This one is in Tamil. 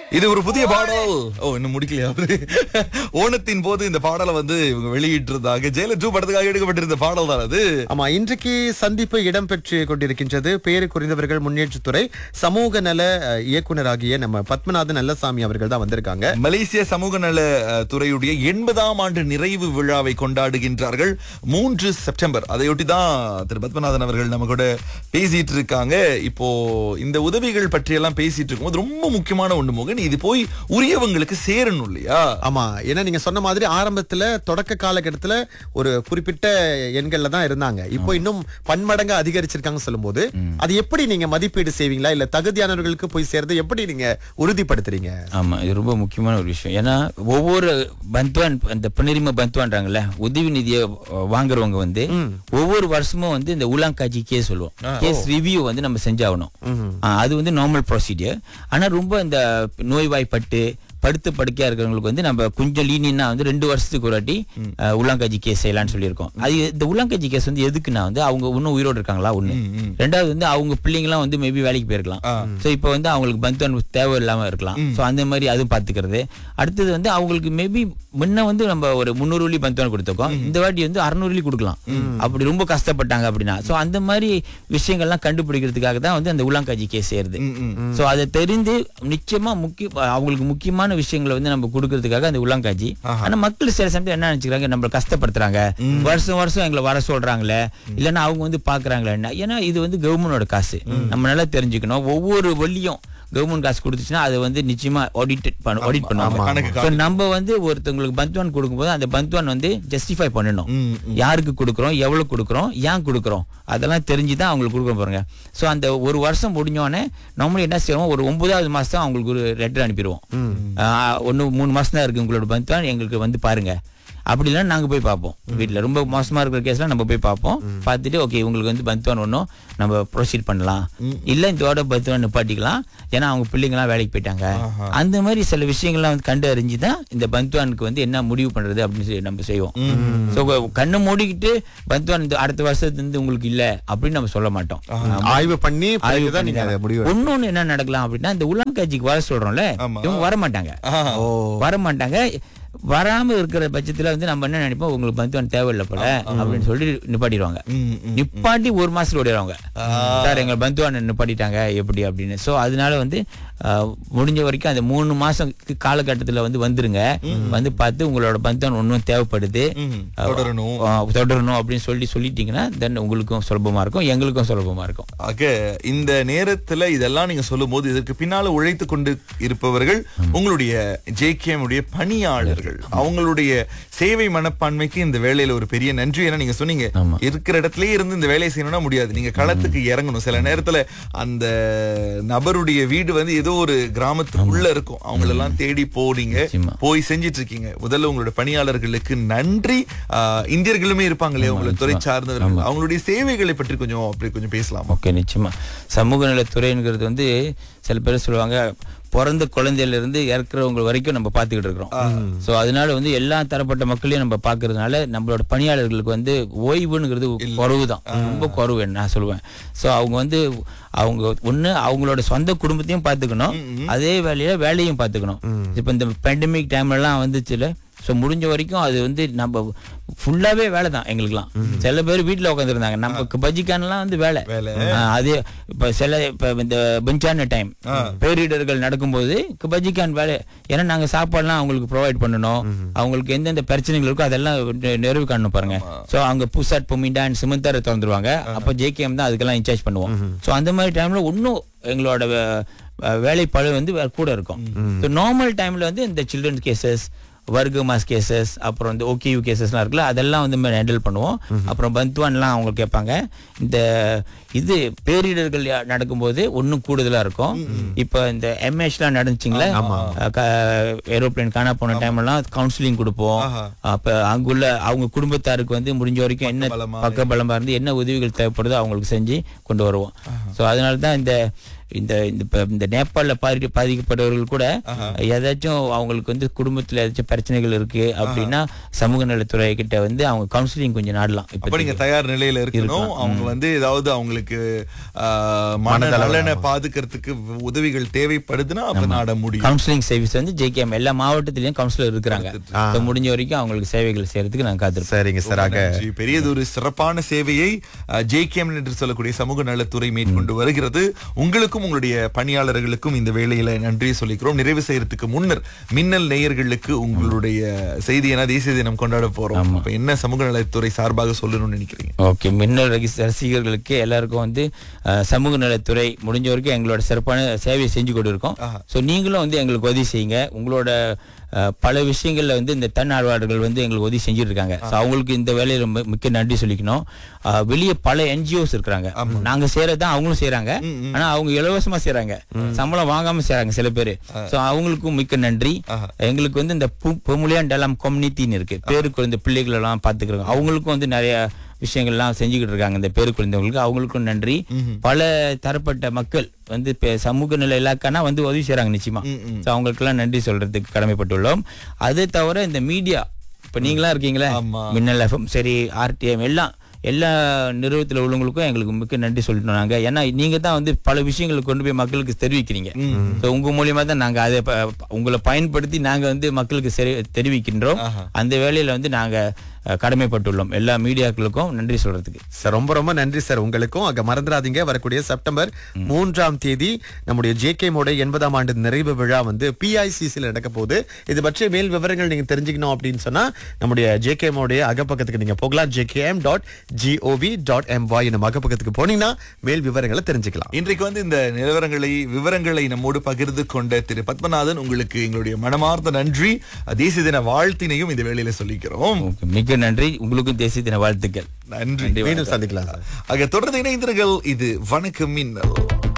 இது ஒரு புதிய பாடல் ஓ இன்னும் முடிக்கலையா அவரு ஓணத்தின் போது இந்த பாடலை வந்து இவங்க வெளியிட்டிருந்தாங்க ஜெயில டூ படத்துக்காக எடுக்கப்பட்டிருந்த பாடல் தான் அது ஆமா இன்றைக்கு சந்திப்பு இடம்பெற்று கொண்டிருக்கின்றது பேரு குறைந்தவர்கள் முன்னேற்றத்துறை சமூக நல அஹ், இயக்குனராகிய நம்ம பத்மநாதன் நல்லசாமி அவர்கள் தான் வந்திருக்காங்க மலேசிய சமூக நல அஹ், துறையுடைய எண்பதாம் ஆண்டு நிறைவு விழாவை கொண்டாடுகின்றார்கள் மூன்று செப்டம்பர் அதையொட்டி தான் திரு பத்மநாதன் அவர்கள் நம்ம கூட பேசிட்டு இருக்காங்க இப்போ இந்த உதவிகள் பற்றி எல்லாம் பேசிட்டு இருக்கும்போது ரொம்ப முக்கியமான ஒண்ணு மோகன் இது போய் உரியவங்களுக்கு சேரணும் இல்லையா ஆமா ஏன்னா நீங்க சொன்ன மாதிரி ஆரம்பத்துல தொடக்க காலகட்டத்துல ஒரு குறிப்பிட்ட எண்கள்ல தான் இருந்தாங்க இப்போ இன்னும் பன்மடங்கு அதிகரிச்சிருக்காங்க சொல்லும்போது அது எப்படி நீங்க மதிப்பீடு செய்வீங்களா இல்ல தகுதியானவர்களுக்கு போய் சேர்றது எப்படி நீங்க உறுதிப்படுத்துறீங்க ஆமா இது ரொம்ப முக்கியமான ஒரு விஷயம் ஏன்னா ஒவ்வொரு பந்த்வான் அந்த புனரிம பந்த்வான்றாங்கல்ல உதவி நிதியை அஹ், வாங்குறவங்க வந்து ஒவ்வொரு வருஷமும் வந்து இந்த உலாங்காட்சி கேஸ் சொல்லுவோம் கேஸ் ரிவ்யூ வந்து நம்ம செஞ்சாகணும் ஆ, அது வந்து நார்மல் ப்ரொசீஜர் ஆனா ரொம்ப இந்த நோய்வாய்ப்பட்டு படுத்து படுக்கையா இருக்கிறவங்களுக்கு வந்து நம்ம கொஞ்சம் லீனியனா வந்து ரெண்டு வருஷத்துக்கு ஒரு வாட்டி அஹ், உலாங்காட்சி கேஸ் செய்யலாம்னு சொல்லியிருக்கோம் அது இந்த உலாங்காட்சி கேஸ் வந்து எதுக்குன்னா வந்து அவங்க இன்னும் உயிரோடு இருக்காங்களா ஒண்ணு ரெண்டாவது வந்து அவங்க பிள்ளைங்களாம் வந்து மேபி வேலைக்கு போயிருக்கலாம் சோ இப்போ வந்து அவங்களுக்கு பந்த்வான் தேவை இல்லாம இருக்கலாம் சோ அந்த மாதிரி அதுவும் பாத்துக்கிறது அடுத்தது வந்து அவங்களுக்கு மேபி முன்ன வந்து நம்ம ஒரு முந்நூறு வழி பந்த்வான் கொடுத்துருக்கோம் இந்த வாட்டி வந்து அறுநூறு வழி கொடுக்கலாம் அப்படி ரொம்ப கஷ்டப்பட்டாங்க அப்படின்னா சோ அந்த மாதிரி விஷயங்கள்லாம் கண்டுபிடிக்கிறதுக்காக தான் வந்து அந்த உலாங்காட்சி கேஸ் செய்யறது சோ அதை தெரிந்து நிச்சயமா முக்கிய அவங்களுக்கு முக்கியமான விஷயங்களை வந்து நம்ம கொடுக்கறதுக்காக அந்த உலாங்காட்சி ஆனா மக்கள் சில சமயம் என்ன நினைச்சுக்கிறாங்க நம்மள கஷ்டப்படுத்துறாங்க வருஷம் வருஷம் எங்களை வர சொல்றாங்களே இல்லைன்னா அவங்க வந்து பாக்குறாங்களே என்ன ஏன்னா இது வந்து கவர்மெண்டோட காசு நம்ம நல்லா தெரிஞ்சுக்கணும் ஒவ்வொரு வழியும் கவர்மெண்ட் காசு கொடுத்துச்சுன்னா அதை வந்து நிச்சயமா ஆடிட் பண்ண ஆடிட் பண்ணுவாங்க கணக்கு So, நம்ம வந்து ஒருத்தவங்களுக்கு பந்த்வான் கொடுக்கும்போது அந்த பந்த்வான் வந்து ஜஸ்டிஃபை பண்ணணும் ம், யாருக்கு கொடுக்குறோம் எவ்வளவு கொடுக்குறோம் ஏன் கொடுக்குறோம் அதெல்லாம் தெரிஞ்சு தான் அவங்களுக்கு கொடுக்க பாருங்க ஸோ அந்த ஒரு வருஷம் முடிஞ்சோடனே நம்மளும் என்ன செய்வோம் ஒரு ஒன்பதாவது மாசம் அவங்களுக்கு ஒரு லெட்டர் அனுப்பிடுவோம் ஒன்று மூணு மாசம் தான் இருக்கு உங்களோட பந்த்வான் எங்களுக்கு வந்து பாருங்க அப்படி இல்லைன்னா நாங்க போய் பார்ப்போம் வீட்ல ரொம்ப மோசமா இருக்கிற கேஸ்லாம் நம்ம போய் பார்ப்போம் பார்த்துட்டு ஓகே உங்களுக்கு வந்து பந்த்வான் ஒன்றும் நம்ம ப்ரொசீட் பண்ணலாம் இல்ல இதோட பந்த்வான் நிப்பாட்டிக்கலாம் ஏன்னா அவங்க பிள்ளைங்கலாம் வேலைக்கு போயிட்டாங்க அந்த மாதிரி சில விஷயங்கள்லாம் வந்து கண்டு அறிஞ்சு தான் இந்த பந்த்வானுக்கு வந்து என்ன முடிவு பண்றது அப்படின்னு சொல்லி நம்ம செய்வோம் ஸோ கண்ணை மூடிக்கிட்டு பந்த்வான் இந்த அடுத்த வருஷத்துல இருந்து உங்களுக்கு இல்ல அப்படின்னு நம்ம சொல்ல மாட்டோம் ஆய்வு பண்ணி ஆய்வு தான் நீங்க அதை முடிவு ஒன்னொன்னு என்ன நடக்கலாம் அப்படின்னா இந்த உலகாட்சிக்கு வர சொல்றோம்ல ஆமா. இவங்க வர மாட்டாங்க ஆஹா. வர மாட்டாங்க வராம இருக்கிற பட்சத்துல வந்து நம்ம என்ன நினைப்போம் உங்களுக்கு பந்துவான் தேவையில்லை போல அப்படின்னு சொல்லி நிப்பாட்டிடுவாங்க ம், ம். நிப்பாட்டி ஒரு மாசத்துல ஓடிடுவாங்க சார் எங்க பந்துவான் நிப்பாட்டிட்டாங்க எப்படி அப்படின்னு சோ அதனால வந்து அஹ், முடிஞ்ச வரைக்கும் அந்த மூணு மாசம் காலகட்டத்துல வந்து வந்துருங்க வந்து பார்த்து உங்களோட பந்துவான் ஒன்றும் தேவைப்படுது ம், அஹ், தொடரணும். அஹ், தொடரணும் அப்படின்னு சொல்லி சொல்லிட்டீங்கன்னா தென் உங்களுக்கும் சுலபமா இருக்கும் எங்களுக்கும் சுலபமா இருக்கும் ஆக இந்த நேரத்துல இதெல்லாம் நீங்க சொல்லும்போது இதற்கு பின்னால உழைத்து கொண்டு இருப்பவர்கள் உங்களுடைய ஜேகேஎம் உடைய பணியாளர்கள் அவங்களுடைய சேவை மனப்பான்மைக்கு இந்த வேலையில ஒரு பெரிய நன்றி ஏன்னா நீங்க சொன்னீங்க ஆமா. இருக்கிற இடத்துலயே இருந்து இந்த வேலையை செய்யணும்னா முடியாது நீங்க களத்துக்கு இறங்கணும் சில நேரத்துல அந்த நபருடைய வீடு வந்து ஏதோ ஒரு கிராமத்துக்குள்ள இருக்கும் அவங்களெல்லாம் தேடி போறீங்க நிச்சயமா. போய் செஞ்சிட்டு இருக்கீங்க முதல்ல உங்களோட பணியாளர்களுக்கு நன்றி ஆஹ், இந்தியர்களுமே இருப்பாங்க இல்லையா உங்களை துறை சார்ந்தவர்கள் அவங்களுடைய சேவைகளை பற்றி கொஞ்சம் அப்படி கொஞ்சம் பேசலாமா ஓகே நிச்சயமா சமூக நலத்துறைங்கிறது வந்து சில பேர் சொல்லுவாங்க பிறந்த குழந்தையில இருந்து இறக்குறவங்க வரைக்கும் நம்ம பார்த்துக்கிட்டு இருக்கிறோம் சோ அதனால வந்து எல்லா தரப்பட்ட மக்களையும் நம்ம பார்க்கறதுனால நம்மளோட பணியாளர்களுக்கு வந்து ஓய்வுங்கிறது குறைவு தான் ரொம்ப குறைவு நான் சொல்லுவேன் சோ அவங்க வந்து அவங்க ஒண்ணு அவங்களோட சொந்த குடும்பத்தையும் பார்த்துக்கணும் அதே வேலையில வேலையும் பார்த்துக்கணும் இப்ப இந்த பேண்டமிக் டைம்ல எல்லாம் வந்துச்சுல ஸோ முடிஞ்ச வரைக்கும் அது வந்து நம்ம ஃபுல்லாவே வேலை தான் எங்களுக்குலாம் சில பேர் வீட்டில் உட்காந்துருந்தாங்க நமக்கு பஜ்ஜிக்கானலாம் வந்து வேலை வேலை. ஆ, அது இப்ப சில இப்ப இந்த பெஞ்சான டைம் பேரிடர்கள் நடக்கும்போது பஜ்ஜிக்கான் வேலை ஏன்னா நாங்க சாப்பாடுலாம் அவங்களுக்கு ப்ரொவைட் பண்ணணும் அவங்களுக்கு எந்தெந்த பிரச்சனைகள் இருக்கோ அதெல்லாம் நெ- நிறைவு காணணும் பாருங்க சோ அங்க புசாட் பொமிண்டா அண்ட் சிமெந்தாரை திறந்துருவாங்க அப்ப ஜேகேஎம் தான் அதுக்கெல்லாம் இன்சார்ஜ் பண்ணுவோம் சோ அந்த மாதிரி டைம்ல இன்னும் எங்களோட வே- வே- வேலைப்பளு வந்து வே- கூட இருக்கும் நார்மல் டைம்ல வந்து இந்த சில்ட்ரன்ஸ் கேசஸ் வர்க்க மாஸ் கேசஸ் அப்புறம் இந்த ஓகேயூ கேசஸ்லாம் இருக்குல்ல அதெல்லாம் வந்து நம்ம ஹேண்டில் பண்ணுவோம் அப்புறம் பந்த்வான்லாம் அவங்க கேட்பாங்க இந்த இது பேரிடர்கள் யா- நடக்கும்போது ஒன்றும் கூடுதலா இருக்கும் இப்போ இந்த எம்ஏஷ்லாம் நடந்துச்சுங்களே ஏரோப்ளேன் காணா போன டைம்லாம் கவுன்சிலிங் கொடுப்போம் அப்ப அங்குள்ள அவங்க குடும்பத்தாருக்கு வந்து முடிஞ்ச வரைக்கும் என்ன பலமா பக்க பலமா இருந்து என்ன உதவிகள் தேவைப்படுதோ அவங்களுக்கு செஞ்சு கொண்டு வருவோம் ஸோ அதனால தான் இந்த இந்த இந்த இப்ப இந்த நேபாளில பாதி பாதிக்கப்பட்டவர்கள் கூட ஏதாச்சும் அவங்களுக்கு வந்து குடும்பத்துல ஏதாச்சும் பிரச்சனைகள் இருக்கு அப்படின்னா சமூக நலத்துறை கிட்ட வந்து அவங்க கவுன்சிலிங் கொஞ்சம் நாடலாம் அப்ப இப்ப நீங்க தயார் நிலையில இருக்கணும் அவங்க வந்து ஏதாவது அவங்களுக்கு ஆஹ், மன நலனை பாதுக்கிறதுக்கு உதவிகள் தேவைப்படுதுன்னா அப்ப நாட முடியும் கவுன்சிலிங் சர்வீஸ் வந்து ஜேகேஎம் எல்லா மாவட்டத்திலயும் கவுன்சிலர் இருக்கிறாங்க இப்ப முடிஞ்ச வரைக்கும் அவங்களுக்கு சேவைகள் செய்யறதுக்கு நான் காத்திருப்பேன் சரிங்க சார் ஆக நன்றி. பெரியதொரு சிறப்பான சேவையை ஜேகேஎம் என்று சொல்லக்கூடிய சமூக நலத்துறை மேற்கொண்டு வருகிறது உங்களுக்கும் உங்களுடைய பணியாளர்களுக்கும் இந்த வேளையில நன்றி சொல்லிக்கிறோம் நிறைவு செய்யறதுக்கு முன்னர் மின்னல் நேயர்களுக்கு உங்களுடைய செய்தி என தேசிய தினம் கொண்டாட போறோம் அப்ப என்ன சமூக நலத்துறை சார்பாக சொல்லணும்னு நினைக்கிறீங்க ஓகே மின்னல் ரகி- ரசிகர்களுக்கு எல்லாருக்கும் வந்து அஹ், சமூக நலத்துறை முடிஞ்ச வரைக்கும் எங்களோட சிறப்பான சேவையை செஞ்சு கொண்டு இருக்கோம் ஸோ நீங்களும் வந்து எங்களுக்கு உதவி செய்யுங்க உங்களோட அஹ், பல விஷயங்கள்ல வந்து இந்த தன்னார்வலர்கள் வந்து எங்களுக்கு உதவி செஞ்சுட்டு இருக்காங்க ஸோ அவங்களுக்கு இந்த வேலையில ரொம்ப மிக்க நன்றி சொல்லிக்கணும் அஹ், வெளியே பல என்ஜிஓஸ் இருக்கிறாங்க நாங்க செய்யறதுதான் அவங்களும் செய்யறாங்க ஆனா அவங்க இலவசமா செய்யறாங்க சம்பளம் வாங்காம செய்யறாங்க சில பேர் ஸோ அவங்களுக்கும் மிக்க நன்றி எங்களுக்கு வந்து இந்த பொமுலியான் டெலாம் கம்யூனிட்டின்னு இருக்கு பேரு குழந்தை பிள்ளைகள் எல்லாம் பாத்துக்கிறாங்க அவங்களுக்கும் வந்து நிறைய விஷயங்கள்லாம் செஞ்சுக்கிட்டு இருக்காங்க இந்த பேரு குழந்தைங்களுக்கு அவங்களுக்கும் நன்றி பல தரப்பட்ட மக்கள் வந்து இப்ப சமூக நிலை இலாக்கானா வந்து உதவி செய்றாங்க நிச்சயமா ஸோ அவங்களுக்கெல்லாம் நன்றி சொல்றதுக்கு கடமைப்பட்டுள்ளோம் அது தவிர இந்த மீடியா இப்ப நீங்களா இருக்கீங்களே ஆமா. மின்னல் எஃப்எம் சரி ஆர்டிஎம் எல்லாம் எல்லா நிறுவனத்தில் உள்ளவங்களுக்கும் எங்களுக்கு மிக்க நன்றி சொல்லிட்டோம் நாங்க ஏன்னா நீங்க தான் வந்து பல விஷயங்களை கொண்டு போய் மக்களுக்கு தெரிவிக்கிறீங்க So, உங்க மூலியமா தான் நாங்க அதை ப- உங்களை பயன்படுத்தி நாங்க வந்து மக்களுக்கு சரி- தெரிவிக்கின்றோம் அந்த வேலையில வந்து நாங்க அஹ், கடமைப்பட்டுள்ளோம் எல்லா மீடியாக்களுக்கும் நன்றி சொல்றதுக்கு சார் ரொம்ப ரொம்ப நன்றி சார் உங்களுக்கும் அங்க மறந்துடாதீங்க வரக்கூடிய செப்டம்பர் மூன்றாம் தேதி நம்முடைய ஜேகே மோட எண்பதாம் ஆண்டு நிறைவு விழா வந்து பிஐசிசியில் நடக்க போகுது இது பற்றிய மேல் விவரங்கள் நீங்க தெரிஞ்சுக்கணும் அப்படின்னு சொன்னா நம்முடைய ஜேகே மோடைய அகப்பக்கத்துக்கு நீங்க போகலாம் JKM dot GOV dot MY நம்ம அகப்பக்கத்துக்கு போனீங்கன்னா மேல் விவரங்களை தெரிஞ்சுக்கலாம் இன்றைக்கு வந்து இந்த நிலவரங்களை விவரங்களை நம்மோடு பகிர்ந்து கொண்ட திரு பத்மநாதன் உங்களுக்கு எங்களுடைய மனமார்ந்த நன்றி தேசிய தின வாழ்த்தினையும் இந்த வேளையில சொல்லிக்கிறோம் Okay, மிக்க நன்றி உங்களுக்கும் தேசிய தின வாழ்த்துக்கள் நன்றி மீண்டும் சந்திக்கலாம் சார் ஆக தொடர்ந்து இணைந்திருங்கள் இது வணக்கம் மின்னல்